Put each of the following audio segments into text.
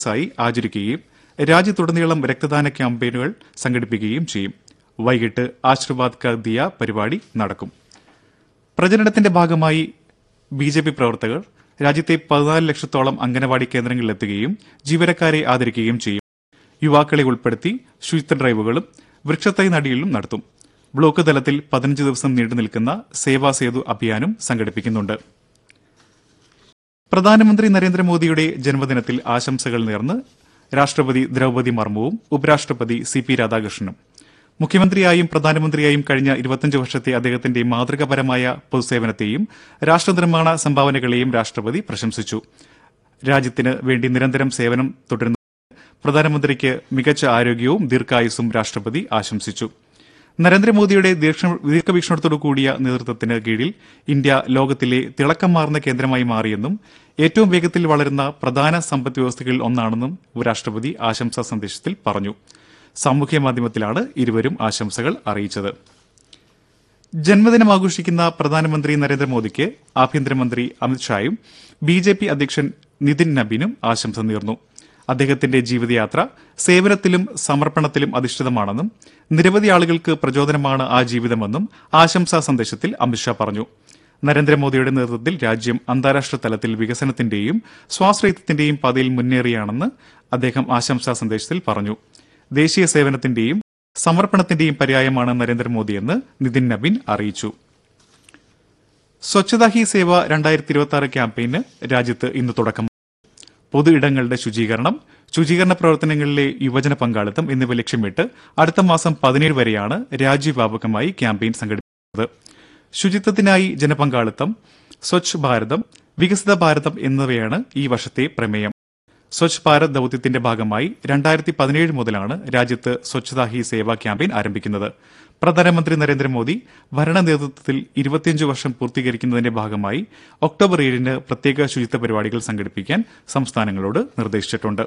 ആയി ആചരിക്കുകയും രാജ്യത്തുടനീളം രക്തദാന ക്യാമ്പയിനുകൾ സംഘടിപ്പിക്കുകയും ചെയ്യും വൈകിട്ട് ആശീർവാദ് കാ ദിയ പരിപാടി നടക്കും പ്രചരണത്തിന്റെ ഭാഗമായി ബി ജെ പി പ്രവർത്തകർ രാജ്യത്തെ പതിനാല് ലക്ഷത്തോളം അംഗനവാടി കേന്ദ്രങ്ങളിലെത്തുകയും ജീവനക്കാരെ ആദരിക്കുകയും ചെയ്യും യുവാക്കളെ ഉൾപ്പെടുത്തി ശുചിത്വ ഡ്രൈവുകളും വൃക്ഷത്തൈ നടിയിലും നടത്തും ബ്ലോക്ക് തലത്തിൽ പതിനഞ്ച് ദിവസം നീണ്ടു നിൽക്കുന്ന സേവാ സേതു അഭിയാനും സംഘടിപ്പിക്കുന്നുണ്ട് പ്രധാനമന്ത്രി നരേന്ദ്രമോദിയുടെ ജന്മദിനത്തിൽ ആശംസകൾ നേർന്ന് രാഷ്ട്രപതി ദ്രൗപതി മർമുവും ഉപരാഷ്ട്രപതി സി പി രാധാകൃഷ്ണനും മുഖ്യമന്ത്രിയായും പ്രധാനമന്ത്രിയായും കഴിഞ്ഞ ഇരുപത്തിയഞ്ച് വർഷത്തെ അദ്ദേഹത്തിന്റെ മാതൃകാപരമായ പൊതുസേവനത്തെയും രാഷ്ട്രനിർമ്മാണ സംഭാവനകളെയും രാഷ്ട്രപതി പ്രശംസിച്ചു രാജ്യത്തിന് വേണ്ടി നിരന്തരം സേവനം തുടരുന്ന പ്രധാനമന്ത്രിക്ക് മികച്ച ആരോഗ്യവും ദീർഘായുസ്സും രാഷ്ട്രപതി ആശംസിച്ചു നരേന്ദ്രമോദിയുടെ ദീർഘ- ദീർഘവീക്ഷണത്തോടു കൂടിയ നേതൃത്വത്തിന് കീഴിൽ ഇന്ത്യ ലോകത്തിലെ തിളക്കമാർന്ന കേന്ദ്രമായി മാറിയെന്നും ഏറ്റവും വേഗത്തിൽ വളരുന്ന പ്രധാന സമ്പദ് വ്യവസ്ഥകളിൽ ഒന്നാണെന്നും ഉപരാഷ്ട്രപതി ആശംസാ സന്ദേശത്തിൽ പറഞ്ഞു സാമൂഹ്യ മാധ്യമത്തിലാണ് ഇരുവരും ആശംസകൾ അറിയിച്ചത് ജന്മദിനം ആഘോഷിക്കുന്ന പ്രധാനമന്ത്രി നരേന്ദ്രമോദിക്ക് ആഭ്യന്തരമന്ത്രി അമിത്ഷായും ബി ജെ പി അധ്യക്ഷൻ നിതിൻ നബീനും ആശംസ നേർന്നു അദ്ദേഹത്തിന്റെ ജീവിതയാത്ര സേവനത്തിലും സമർപ്പണത്തിലും അധിഷ്ഠിതമാണെന്നും നിരവധി ആളുകൾക്ക് പ്രചോദനമാണ് ആ ജീവിതമെന്നും ആശംസാ സന്ദേശത്തിൽ അമിത്ഷാ പറഞ്ഞു നരേന്ദ്രമോദിയുടെ നേതൃത്വത്തിൽ രാജ്യം അന്താരാഷ്ട്ര തലത്തിൽ വികസനത്തിന്റെയും സ്വാശ്രയത്വത്തിന്റെയും പാതയിൽ മുന്നേറിയാണെന്ന് അദ്ദേഹം ആശംസാ സന്ദേശത്തിൽ പറഞ്ഞു ദേശീയ സേവനത്തിന്റെയും സമർപ്പണത്തിന്റെയും പര്യായമാണ് നരേന്ദ്രമോദിയെന്ന് നിതിൻ നബീൻ അറിയിച്ചു സ്വച്ഛതാ ഹി സേവ രണ്ടായിരത്തി ഇരുപത്തി ആറ് ക്യാമ്പയിന് രാജ്യത്ത് ഇന്ന് തുടക്കം പൊതു ഇടങ്ങളുടെ ശുചീകരണം ശുചീകരണ പ്രവർത്തനങ്ങളിലെ യുവജന പങ്കാളിത്തം എന്നിവ ലക്ഷ്യമിട്ട് അടുത്ത മാസം പതിനേഴ് വരെയാണ് രാജ്യവ്യാപകമായി ക്യാമ്പയിൻ സംഘടിപ്പിക്കുന്നത് ശുചിത്വത്തിനായി ജനപങ്കാളിത്തം സ്വച്ഛ് ഭാരതം വികസിത ഭാരതം എന്നിവയാണ് ഈ വർഷത്തെ പ്രമേയം സ്വച്ഛ് ഭാരത് ദൌത്യത്തിന്റെ ഭാഗമായി രണ്ടായിരത്തി പതിനേഴ് മുതലാണ് രാജ്യത്ത് സ്വച്ഛതാ ഹി സേവ ക്യാമ്പയിൻ ആരംഭിക്കുന്നത് പ്രധാനമന്ത്രി നരേന്ദ്രമോദി ഭരണ നേതൃത്വത്തിൽ ഇരുപത്തിയഞ്ച് വർഷം പൂർത്തീകരിക്കുന്നതിന്റെ ഭാഗമായി ഒക്ടോബർ ഏഴിന് പ്രത്യേക ശുചിത്വ പരിപാടികൾ സംഘടിപ്പിക്കാൻ സംസ്ഥാനങ്ങളോട് നിർദ്ദേശിച്ചിട്ടുണ്ട്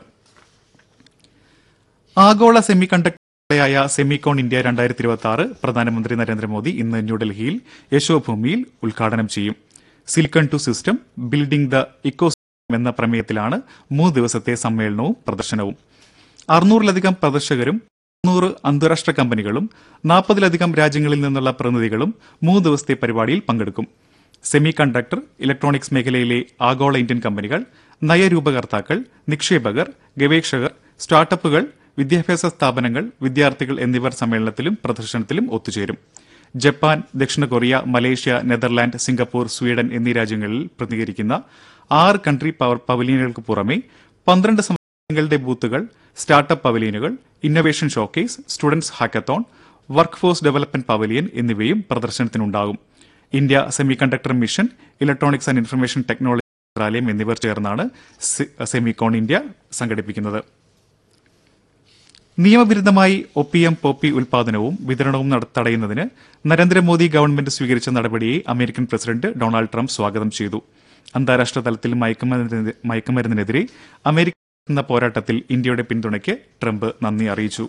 ആഗോള സെമി കണ്ടക്ടറായ സെമികോൺ ഇന്ത്യ രണ്ടായിരത്തി ഇരുപത്തി ആറ് പ്രധാനമന്ത്രി നരേന്ദ്രമോദി ഇന്ന് ന്യൂഡൽഹിയിൽ യശോഭൂമിയിൽ ഉദ്ഘാടനം ചെയ്യും silicon to system building the ecosystem എന്ന പ്രമേയത്തിലാണ് മൂന്ന് ദിവസത്തെ സമ്മേളനവും പ്രദർശനവും അറുന്നൂറിലധികം പ്രദർശകരും നൂറ് അന്താരാഷ്ട്ര കമ്പനികളും നാൽപ്പതിലധികം രാജ്യങ്ങളിൽ നിന്നുള്ള പ്രതിനിധികളും മൂന്ന് ദിവസത്തെ പരിപാടിയിൽ പങ്കെടുക്കും സെമി കണ്ടക്ടർ ഇലക്ട്രോണിക്സ് മേഖലയിലെ ആഗോള ഇന്ത്യൻ കമ്പനികൾ നയരൂപകർത്താക്കൾ നിക്ഷേപകർ ഗവേഷകർ സ്റ്റാർട്ടപ്പുകൾ വിദ്യാഭ്യാസ സ്ഥാപനങ്ങൾ വിദ്യാർത്ഥികൾ എന്നിവർ സമ്മേളനത്തിലും പ്രദർശനത്തിലും ഒത്തുചേരും ജപ്പാൻ ദക്ഷിണ Korea Malaysia Netherland Singapore Sweden എന്നീ രാജ്യങ്ങളിൽ പ്രതിനിധീകരിക്കുന്ന ആറ് കൺട്രി പവർ പവലിയനുകൾക്ക് പുറമെ പന്ത്രണ്ട് സംസ്ഥാനങ്ങളുടെ ബൂത്തുകൾ സ്റ്റാർട്ടപ്പ് പവലിയനുകൾ innovation showcase students hackathon workforce development pavilion എന്നിവയും പ്രദർശനത്തിനുണ്ടാകും India semiconductor mission electronics and information technology മന്ത്രാലയം എന്നിവർ ചേർന്നാണ് സെ- സെമികോൺ ഇന്ത്യ സംഘടിപ്പിക്കുന്നത് നിയമവിരുദ്ധമായി ഒപ്പിയം പോപ്പി ഉൽപാദനവും വിതരണവും നട- തടയുന്നതിന് നരേന്ദ്രമോദി ഗവൺമെന്റ് സ്വീകരിച്ച നടപടിയെ അമേരിക്കൻ പ്രസിഡന്റ് ഡൊണാൾഡ് ട്രംപ് സ്വാഗതം ചെയ്തു അന്താരാഷ്ട്ര തലത്തിൽ മയക്കുമരുന്നിനെ- മയക്കുമരുന്നിനെതിരെ അമേരിക്ക നടത്തുന്ന പോരാട്ടത്തിൽ ഇന്ത്യയുടെ പിന്തുണയ്ക്ക് ട്രംപ് നന്ദി അറിയിച്ചു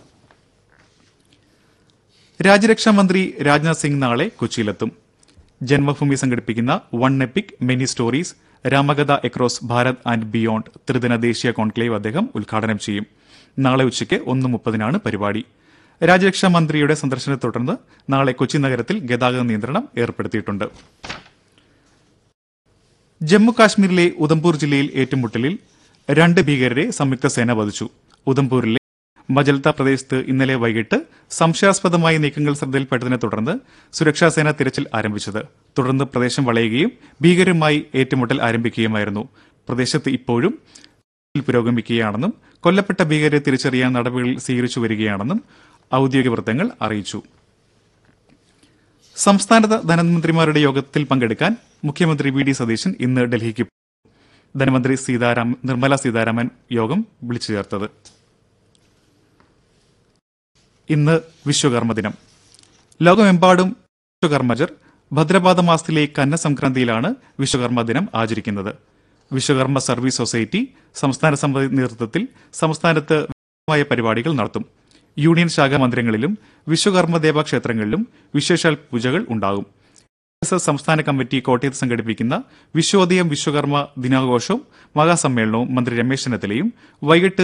രാജ്യരക്ഷാ മന്ത്രി രാജ്നാഥ് സിംഗ് നാളെ കൊച്ചിയിലെത്തും ജന്മഭൂമി സംഘടിപ്പിക്കുന്ന one epic many stories Ramakatha across Bharat and beyond ത്രിദിന ദേശീയ കോൺക്ലേവ് അദ്ദേഹം ഉദ്ഘാടനം ചെയ്യും നാളെ ഉച്ചയ്ക്ക് ഒന്ന് മുപ്പതിനാണ് പരിപാടി രാജ്യരക്ഷാ മന്ത്രിയുടെ സന്ദർശനത്തെ തുടർന്ന് നാളെ കൊച്ചി നഗരത്തിൽ ഗതാഗത നിയന്ത്രണം ഏർപ്പെടുത്തിയിട്ടുണ്ട് ജമ്മു കാശ്മീരിലെ ഉദംപൂർ ജില്ലയിൽ ഏറ്റുമുട്ടലിൽ രണ്ട് ഭീകരരെ സംയുക്ത സേന വധിച്ചു ഉദംപൂരിലെ മജൽത്ത പ്രദേശത്ത് ഇന്നലെ വൈകിട്ട് സംശയാസ്പദമായ നീക്കങ്ങൾ ശ്രദ്ധയിൽപ്പെട്ടതിനെ തുടർന്ന് സുരക്ഷാസേന തിരച്ചിൽ ആരംഭിച്ചത് തുടർന്ന് പ്രദേശം വളയുകയും ഭീകരരുമായി ഏറ്റുമുട്ടൽ ആരംഭിക്കുകയുമായിരുന്നു പ്രദേശത്ത് ഇപ്പോഴും തിരച്ചിൽ പുരോഗമിക്കുകയാണെന്നും കൊല്ലപ്പെട്ട ഭീകരരെ തിരിച്ചറിയാൻ നടപടികൾ സ്വീകരിച്ചു വരികയാണെന്നും ഔദ്യോഗിക വൃത്തങ്ങൾ അറിയിച്ചു സംസ്ഥാന ധനമന്ത്രിമാരുടെ യോഗത്തിൽ പങ്കെടുക്കാൻ മുഖ്യമന്ത്രി വി ഡി സതീശൻ ഇന്ന് ഡൽഹിക്ക് പോകും. ധനമന്ത്രി സീതാരാം നിർമ്മല സീതാരാമൻ യോഗം വിളിച്ചു ചേർത്തത് ഇന്ന് വിശ്വകർമ്മ ദിനം ലോകമെമ്പാടും വിശ്വകർമ്മജർ ഭദ്രപാദ മാസത്തിലെ കന്ന സംക്രാന്തിയിലാണ് വിശ്വകർമ്മ ദിനം ആചരിക്കുന്നത് വിശ്വകർമ്മ സർവീസ് സൊസൈറ്റി സംസ്ഥാന സമിതി നേതൃത്വത്തിൽ സംസ്ഥാനത്ത് വിപുലമായ പരിപാടികൾ നടത്തും യൂണിയൻ ശാഖാ മന്ദിരങ്ങളിലും വിശ്വകർമ്മ ദേവ ക്ഷേത്രങ്ങളിലും വിശേഷാൽ പൂജകൾ ഉണ്ടാകും എസ് എസ് സംസ്ഥാന കമ്മിറ്റി കോട്ടയത്ത് സംഘടിപ്പിക്കുന്ന വിശ്വോദയം വിശ്വകർമ്മ ദിനാഘോഷവും മഹാസമ്മേളനവും മന്ത്രി രമേശ് ചെന്നിത്തലയും വൈകിട്ട്